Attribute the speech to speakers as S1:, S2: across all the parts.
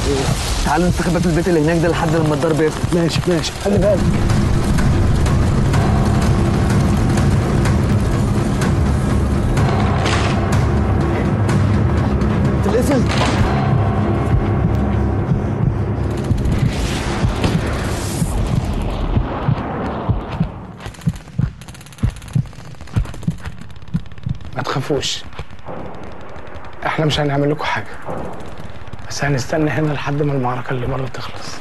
S1: تعالوا نستخبى في البيت اللي هناك ده لحد لما الضرب يفتح
S2: ماشي ماشي خلي بالك
S1: تتقفل
S2: ما تخافوش احنا مش هنعمل لكم حاجه بس هنستنى هنا لحد ما المعركه اللي بره تخلص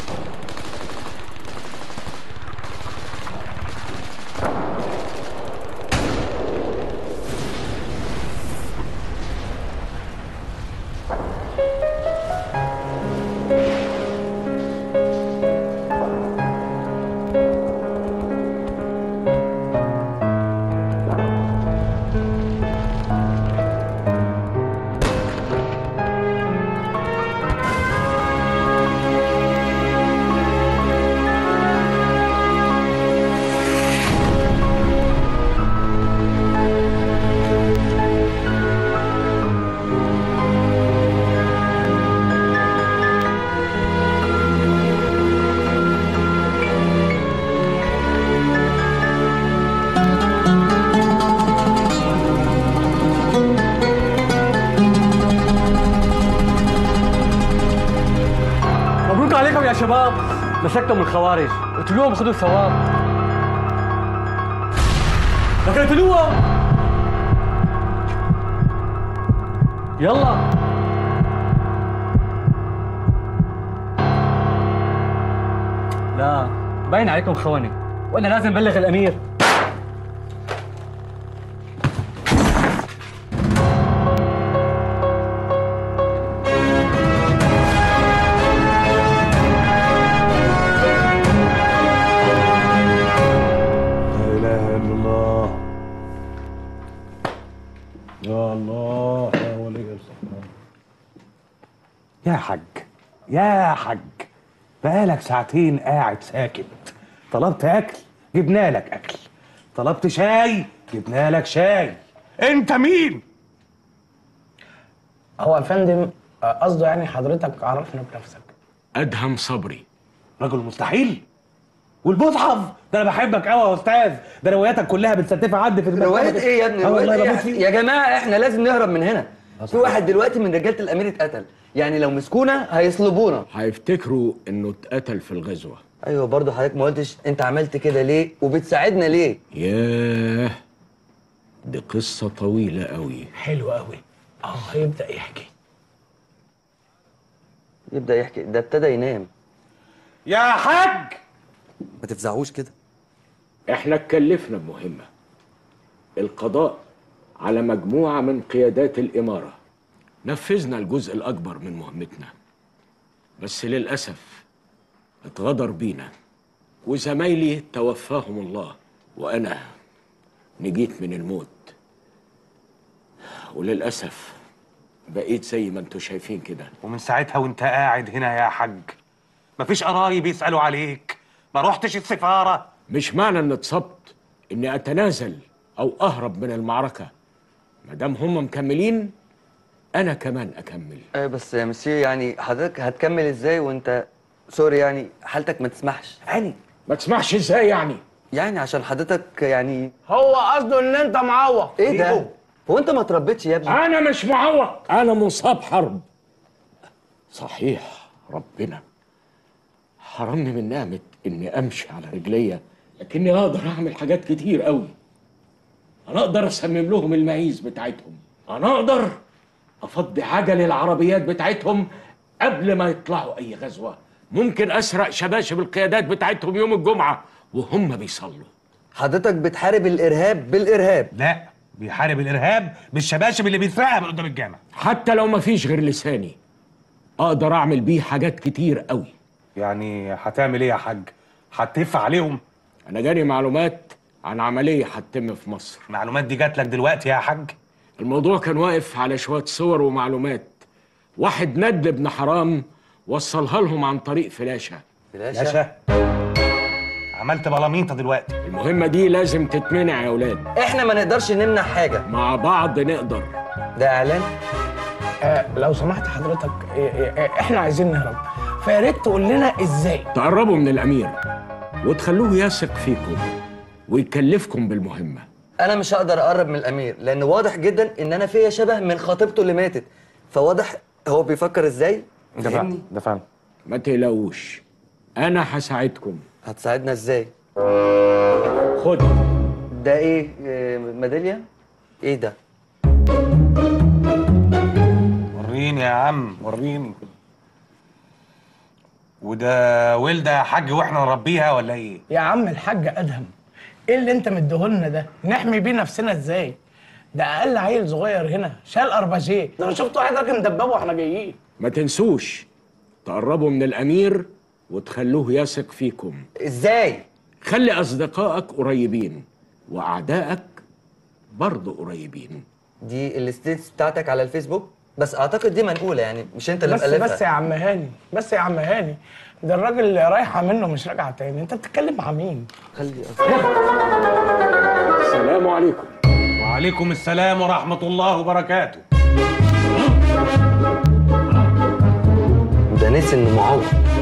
S3: مبروك عليكم يا شباب مسكتم الخوارج قتلوهم خذوا الثواب لكن قتلوهم يلا لا باين عليكم خونة وانا لازم ابلغ الامير
S4: لا اله الا الله يا الله يا ولي الصحراء
S5: يا حاج يا حاج بقالك ساعتين قاعد ساكت طلبت اكل جبنا لك اكل طلبت شاي جبنا لك شاي انت مين
S2: هو يا فندم آه، قصده يعني حضرتك عرفنا بنفسك
S6: ادهم صبري
S5: رجل مستحيل والمصحف ده انا بحبك قوي يا استاذ ده رواياتك كلها بتستفى عندي في المكتبة
S1: روايات
S5: كده.
S1: ايه يا ابني
S5: آه
S1: روايات
S5: والله
S1: ايه
S5: بموت فيه.
S1: يا جماعه احنا لازم نهرب من هنا في واحد دلوقتي من رجاله الامير اتقتل يعني لو مسكونا هيصلبونا
S6: هيفتكروا انه اتقتل في الغزوه
S1: ايوه برضه حضرتك ما قلتش انت عملت كده ليه وبتساعدنا ليه
S6: ياه دي قصه طويله قوي
S2: حلو قوي اه هيبدا يحكي
S1: يبدا يحكي ده ابتدى ينام
S5: يا حاج
S1: ما تفزعوش كده
S6: احنا اتكلفنا بمهمه القضاء على مجموعه من قيادات الاماره نفذنا الجزء الاكبر من مهمتنا بس للاسف اتغدر بينا وزمايلي توفاهم الله وانا نجيت من الموت وللاسف بقيت زي ما انتوا شايفين كده
S5: ومن ساعتها وانت قاعد هنا يا حاج مفيش قرايب يسالوا عليك ما رحتش السفاره
S6: مش معنى ان اتصبت اني اتنازل او اهرب من المعركه ما دام هم مكملين انا كمان اكمل
S1: ايوه بس يا مسيو يعني حضرتك هتكمل ازاي وانت سوري يعني حالتك ما تسمحش
S5: يعني
S6: ما تسمعش ازاي يعني
S1: يعني عشان حضرتك يعني
S2: هو قصده ان انت معوق
S1: ايه ده هو انت ما تربيتش يا ابني
S6: انا مش معوق انا مصاب حرب صحيح ربنا حرمني من نعمه اني امشي على رجليا لكني اقدر اعمل حاجات كتير قوي انا اقدر اسمم لهم المعيز بتاعتهم انا اقدر افضي عجل العربيات بتاعتهم قبل ما يطلعوا اي غزوه ممكن اسرق شباشب القيادات بتاعتهم يوم الجمعه وهم بيصلوا
S1: حضرتك بتحارب الارهاب بالارهاب
S5: لا بيحارب الارهاب بالشباشب اللي بيسرقها من قدام الجامع
S6: حتى لو ما فيش غير لساني اقدر اعمل بيه حاجات كتير قوي
S5: يعني هتعمل ايه يا حاج هتف عليهم
S6: انا جاني معلومات عن عمليه هتتم في مصر
S5: المعلومات دي جات لك دلوقتي يا حاج
S6: الموضوع كان واقف على شويه صور ومعلومات واحد ند ابن حرام وصلها لهم عن طريق فلاشه
S5: باشا عملت بلاميطه دلوقتي
S6: المهمه دي لازم تتمنع يا اولاد
S1: احنا ما نقدرش نمنع حاجه
S6: مع بعض نقدر
S1: ده اعلان
S2: آه لو سمحت حضرتك آه آه آه، احنا عايزين نهرب فيا ريت تقول لنا ازاي
S6: تقربوا من الامير وتخلوه يثق فيكم ويكلفكم بالمهمه
S1: انا مش هقدر اقرب من الامير لان واضح جدا ان انا فيا شبه من خطيبته اللي ماتت فواضح هو بيفكر ازاي
S5: ده فعلا ده فعلا
S6: ما تقلقوش انا هساعدكم
S1: هتساعدنا ازاي
S6: خد
S1: ده ايه إيه، ميداليه ايه ده
S5: وريني يا عم وريني وده ولده يا حاج واحنا نربيها ولا ايه؟
S2: يا عم الحاج ادهم ايه اللي انت مديهولنا ده نحمي بيه نفسنا ازاي ده اقل عيل صغير هنا شال ارباجيه ده انا شفت واحد راجل مدببه واحنا جايين
S6: ما تنسوش تقربوا من الامير وتخلوه يثق فيكم
S1: ازاي
S6: خلي اصدقائك قريبين واعدائك برضه قريبين
S1: دي الستيتس بتاعتك على الفيسبوك بس اعتقد دي منقوله يعني مش انت اللي
S2: بس
S1: مألفها
S2: بس يا عم هاني بس يا عم هاني ده الراجل اللي رايحه منه مش راجعه تاني انت بتتكلم مع مين
S1: خلي
S6: السلام عليكم
S5: وعليكم السلام ورحمة الله وبركاته
S1: ده نسي انه معوض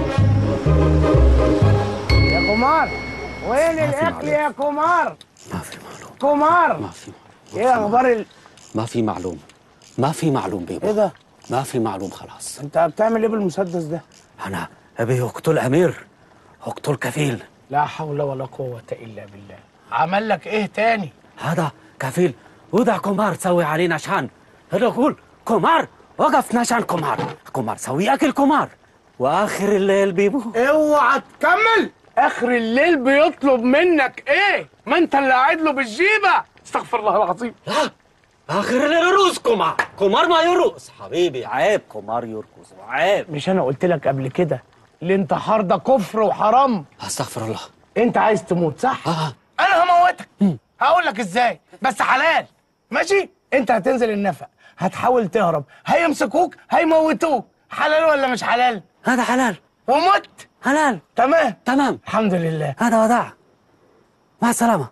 S2: يا كومار وين الاكل يا كومار
S7: ما في معلوم
S2: كومار
S7: ما في
S2: ايه اخبار ال...
S7: ما في معلوم ما في معلوم بيبو
S2: ايه ده
S7: ما في معلوم خلاص
S2: انت بتعمل ايه بالمسدس ده
S7: انا ابي اقتل امير اقتل كفيل
S2: لا حول ولا قوه الا بالله عمل لك ايه تاني
S7: هذا كفيل وده كومار تسوي علينا شان هذا اقول كومار وقف نشان كومار كومار سوي اكل كومار واخر الليل بيبو
S2: اوعى تكمل اخر الليل بيطلب منك ايه ما انت اللي قاعد له بالجيبه استغفر الله العظيم
S7: لا اخر الليل يرقص كومار كومار ما يرقص حبيبي عيب كومار يرقص عيب
S2: مش انا قلت لك قبل كده الانتحار ده كفر وحرام
S7: استغفر الله
S2: انت عايز تموت صح
S7: اه
S2: انا هموتك هقول لك ازاي بس حلال ماشي انت هتنزل النفق هتحاول تهرب هيمسكوك هيموتوك حلال ولا مش حلال
S7: هذا حلال
S2: ومت
S7: حلال
S2: تمام
S7: تمام
S2: الحمد لله
S7: هذا وداع مع السلامه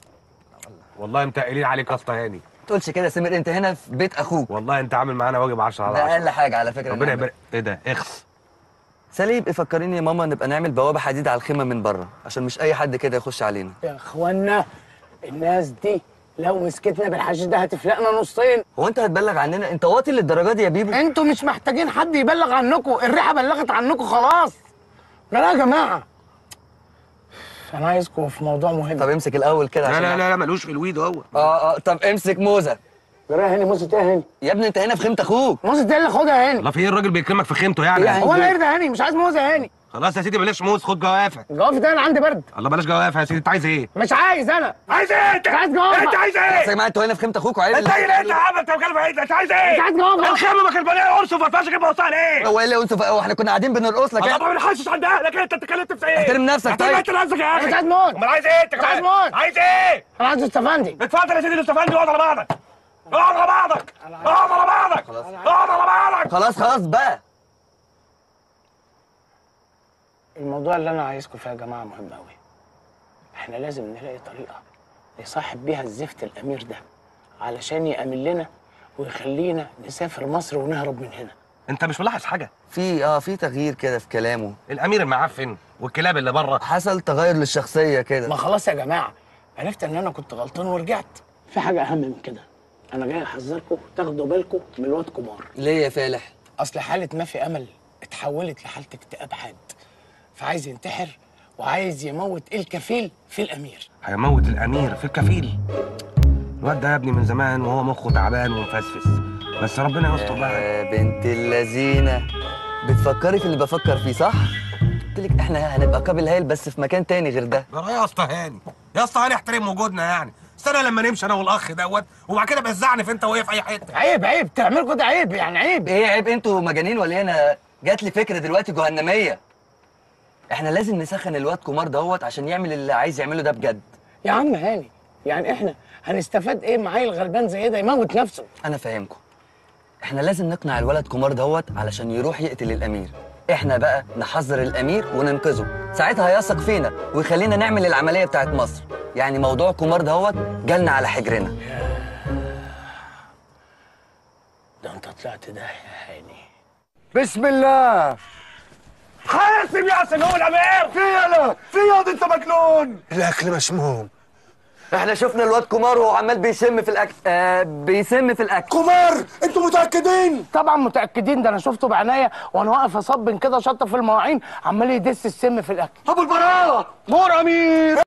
S5: والله متقلين عليك يا اسطى هاني
S1: تقولش كده يا سمير انت هنا في بيت اخوك
S5: والله انت عامل معانا واجب 10 على
S1: ده
S5: 10
S1: اقل حاجه على فكره
S5: ربنا
S1: نعمل.
S5: يبارك ايه ده اخس
S1: سالي يبقى فكريني يا ماما نبقى نعمل بوابه حديد على الخيمه من بره عشان مش اي حد كده يخش علينا
S2: يا اخوانا الناس دي لو مسكتنا بالحشيش ده هتفلقنا نصين
S1: هو انت هتبلغ عننا انت واطي للدرجه دي يا بيبو
S2: انتوا مش محتاجين حد يبلغ عنكم الريحه بلغت عنكم خلاص لا يا جماعه انا عايزكم في موضوع مهم
S1: طب امسك الاول كده
S5: لا
S1: عشان
S5: لا لا لا ملوش في الويد هو
S1: اه اه طب امسك موزه
S2: جرايه هاني موزه ايه يا هاني
S1: يا ابني انت هنا في خيمه اخوك
S2: موزه ايه اللي خدها يا هاني
S5: الله في ايه الراجل بيكرمك في خيمته يعني
S1: يعني
S2: هو انا قرد يا هاني مش عايز موزه يا هاني
S5: خلاص يا سيدي بلاش موز خد جوافه
S2: الجوافه ده انا عندي برد
S5: الله بلاش جوافه يا سيدي انت عايز ايه
S2: مش عايز انا
S5: عايز ايه انت
S2: مش عايز جوافه
S5: انت عايز
S1: بس يا
S5: ايه
S1: جماعه انتوا هنا في خيمه اخوك وعيب
S5: انت ايه انت يا عم انت بتكلم ايه انت عايز
S2: مش
S5: ايه
S2: عايز جوافه
S5: الخيمه ما كانت مليانه قرص وما ينفعش اجيب وصال ايه
S1: هو ايه اللي قلته هو احنا كنا قاعدين بنرقص لك
S5: الله ما بنحسش عند اهلك انت اتكلمت في ايه
S1: احترم نفسك
S5: احترم
S1: طيب.
S5: انت نفسك يا
S2: مش
S5: اخي
S2: عايز موت
S5: امال عايز ايه انت
S2: مش عايز
S5: كمان؟
S2: موت.
S5: عايز ايه
S2: انا عايز استفندي
S5: اتفضل يا سيدي الاستفندي اقعد على بعضك اقعد على بعضك اقعد على بعضك اقعد على بعضك
S1: خلاص خلاص بقى
S2: الموضوع اللي انا عايزكم فيه يا جماعه مهم قوي احنا لازم نلاقي طريقه نصاحب بيها الزفت الامير ده علشان يأمن لنا ويخلينا نسافر مصر ونهرب من هنا
S5: انت مش ملاحظ حاجه
S1: في اه في تغيير كده في كلامه
S5: الامير المعفن والكلاب اللي بره
S1: حصل تغير للشخصيه
S2: ما
S1: كده
S2: خلاص يا جماعه عرفت ان انا كنت غلطان ورجعت في حاجه اهم من كده انا جاي احذركم تاخدوا بالكم من الواد كبار
S1: ليه يا فالح
S2: اصل حاله ما في امل اتحولت لحاله اكتئاب حاد فعايز ينتحر وعايز يموت الكفيل في الامير
S5: هيموت الامير في الكفيل الواد ده يا ابني من زمان وهو مخه تعبان ومفسفس بس ربنا يستر بقى
S1: يا بنت اللذينه بتفكري في اللي بفكر فيه صح قلت لك احنا هنبقى قابل هايل بس في مكان تاني غير ده
S5: ده يا اسطى هاني يا اسطى هاني احترم وجودنا يعني استنى لما نمشي انا والاخ دوت وبعد كده بزعني في انت وهي في اي حته
S2: عيب عيب تعملوا كده عيب يعني عيب
S1: ايه عيب انتوا مجانين ولا ايه انا جات لي فكره دلوقتي جهنميه احنا لازم نسخن الواد كومار دوت عشان يعمل اللي عايز يعمله ده بجد
S2: يا عم هاني يعني احنا هنستفاد ايه معايا الغلبان زي ده يموت نفسه
S1: انا فاهمكم احنا لازم نقنع الولد كومار دوت علشان يروح يقتل الامير احنا بقى نحذر الامير وننقذه ساعتها هيثق فينا ويخلينا نعمل العمليه بتاعت مصر يعني موضوع كومار دوت جالنا على حجرنا
S2: ده انت طلعت ده يا هاني
S3: بسم الله
S5: حاسب يا سمو الامير
S4: في يلا في ياض انت مجنون
S8: الاكل مسموم
S1: احنا شفنا الواد كومار وهو عمال بيشم في الاكل آه بيسم في الاكل
S8: كومار انتوا متاكدين
S2: طبعا متاكدين ده انا شفته بعناية وانا واقف اصبن كده شطه في المواعين عمال يدس السم في الاكل
S8: ابو البراءه
S4: مور امير